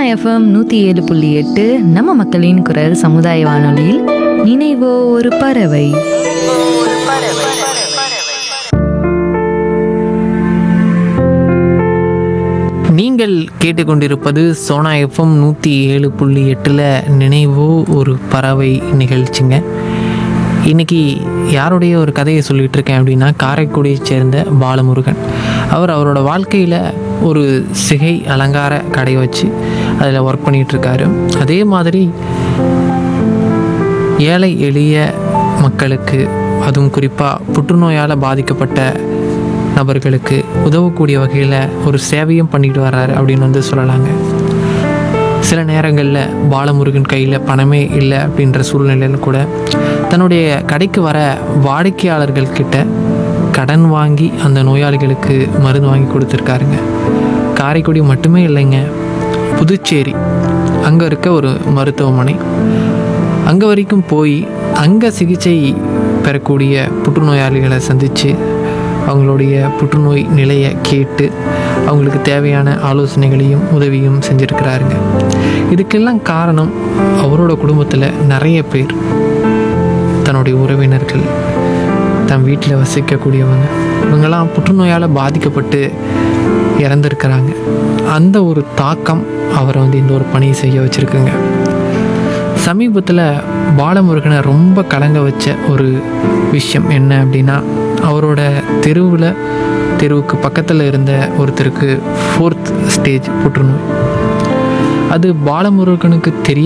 FM நூற்றி ஏழு புள்ளி எட்டு நம்ம மக்களின் குரல் சமுதாய வானொலியில் நினைவோ ஒரு பறவை நீங்கள் கேட்டுக்கொண்டிருப்பது சோனா எஃப்எம் நூற்றி ஏழு புள்ளி எட்டில் நினைவோ ஒரு பறவை நிகழ்ச்சிங்க இன்னைக்கு யாருடைய ஒரு கதையை சொல்லிட்டு இருக்கேன் அப்படின்னா காரைக்குடியைச் சேர்ந்த பாலமுருகன் அவர் அவரோட வாழ்க்கையில் ஒரு சிகை அலங்கார கடை வச்சு அதில் ஒர்க் பண்ணிகிட்டு இருக்காரு அதே மாதிரி ஏழை எளிய மக்களுக்கு அதுவும் குறிப்பாக புற்றுநோயால் பாதிக்கப்பட்ட நபர்களுக்கு உதவக்கூடிய வகையில் ஒரு சேவையும் பண்ணிட்டு வர்றாரு அப்படின்னு வந்து சொல்லலாங்க சில நேரங்களில் பாலமுருகன் கையில் பணமே இல்லை அப்படின்ற சூழ்நிலையில் கூட தன்னுடைய கடைக்கு வர வாடிக்கையாளர்கள் கிட்ட கடன் வாங்கி அந்த நோயாளிகளுக்கு மருந்து வாங்கி கொடுத்துருக்காருங்க காரைக்குடி மட்டுமே இல்லைங்க புதுச்சேரி அங்கே இருக்க ஒரு மருத்துவமனை அங்கே வரைக்கும் போய் அங்கே சிகிச்சை பெறக்கூடிய புற்றுநோயாளிகளை சந்தித்து அவங்களுடைய புற்றுநோய் நிலையை கேட்டு அவங்களுக்கு தேவையான ஆலோசனைகளையும் உதவியும் செஞ்சுருக்கிறாருங்க இதுக்கெல்லாம் காரணம் அவரோட குடும்பத்தில் நிறைய பேர் தன்னுடைய உறவினர்கள் தன் வீட்டில் வசிக்கக்கூடியவங்க இவங்கெல்லாம் புற்றுநோயால் பாதிக்கப்பட்டு இறந்துருக்கிறாங்க அந்த ஒரு தாக்கம் அவரை வந்து இந்த ஒரு பணியை செய்ய வச்சுருக்குங்க சமீபத்தில் பாலமுருகனை ரொம்ப கலங்க வச்ச ஒரு விஷயம் என்ன அப்படின்னா அவரோட தெருவில் தெருவுக்கு பக்கத்தில் இருந்த ஒருத்தருக்கு ஃபோர்த் ஸ்டேஜ் புற்றுநோய் அது பாலமுருகனுக்கு தெரிய